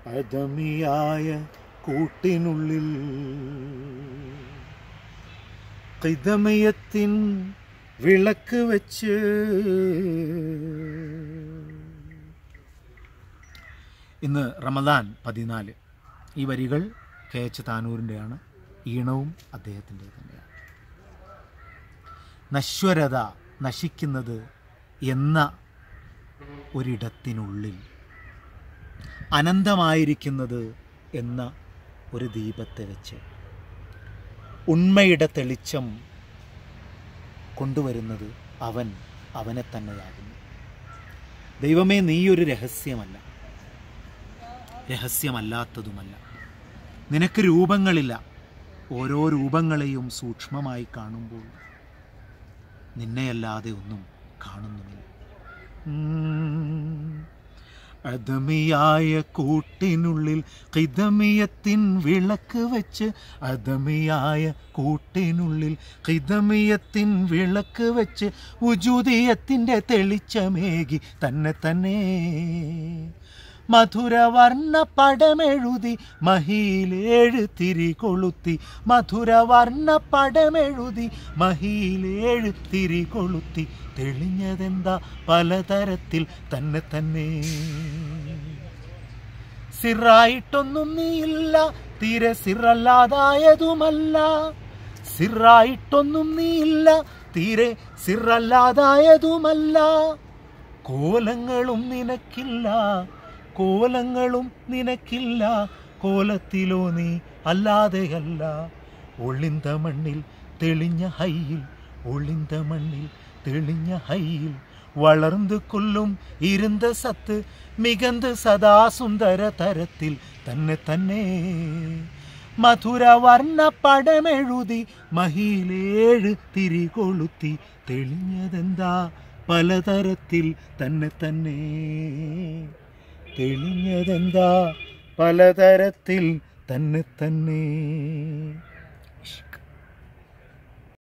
അദമിയായ കൂട്ടിനുള്ളിൽ കിതമയത്തിൻ വിളക്ക് വെച്ച് ഇന്ന് റമദാൻ പതിനാല് ഈ വരികൾ കെ എച്ച് താനൂരിൻ്റെയാണ് ഈണവും അദ്ദേഹത്തിൻ്റെ തന്നെയാണ് നശ്വരത നശിക്കുന്നത് എന്ന ഒരിടത്തിനുള്ളിൽ അനന്തമായിരിക്കുന്നത് എന്ന ഒരു ദീപത്തെ വെച്ച് ഉണ്മയുടെ തെളിച്ചം കൊണ്ടുവരുന്നത് അവൻ അവനെ തന്നെയാകുന്നു ദൈവമേ നീയൊരു രഹസ്യമല്ല രഹസ്യമല്ലാത്തതുമല്ല നിനക്ക് രൂപങ്ങളില്ല ഓരോ രൂപങ്ങളെയും സൂക്ഷ്മമായി കാണുമ്പോൾ നിന്നെയല്ലാതെ ഒന്നും കാണുന്നുമില്ല ഉം. അദമിയായ കൂട്ടിനുള്ളിൽ കിതമിയത്തിൻ വിളക്ക് വെച്ച് അദമിയായ കൂട്ടിനുള്ളിൽ കിതമിയത്തിൻ വിളക്ക് വെച്ച് ഉജുദിയത്തിൻ്റെ തെളിച്ചമേകി തന്നെ തന്നെ മധുരവർണ്ണ പടമെഴുതി മഹിയിലേഴ് തിരി കൊളുത്തി മധുരവർണ്ണ പടമെഴുതി മഹിയിലേഴ് തിരി കൊളുത്തി തെളിഞ്ഞതെന്താ പലതരത്തിൽ തന്നെ തന്നെ സിറായിട്ടൊന്നും നീയില്ല തീരെ സിറല്ലാതായതുമല്ല സിറായിട്ടൊന്നും നീയില്ല തീരെ സിറല്ലാതായതുമല്ല കോലങ്ങളും നിനക്കില്ല കോലങ്ങളും നിനക്കില്ല കോലത്തിലോ നീ അല്ലാതെയല്ല ഒളിന്ത മണ്ണിൽ തെളിഞ്ഞ ഹൈയിൽ ഒളിന്ത മണ്ണിൽ തെളിഞ്ഞ ഹൈയിൽ വളർന്നു കൊല്ലും ഇരുந்த സത്ത് മികന്ത് സദാ സുന്ദര തരത്തിൽ തന്നെ തന്നെ മധുര വർണ്ണ പടമെഴുതി മഹിയിലേഴ് തിരി കൊളുത്തി തെളിഞ്ഞതെന്താ പലതരത്തിൽ തന്നെ തന്നെ തെളിഞ്ഞതെന്താ പലതരത്തിൽ തന്നെ തന്നെ ഇഷ്ക്.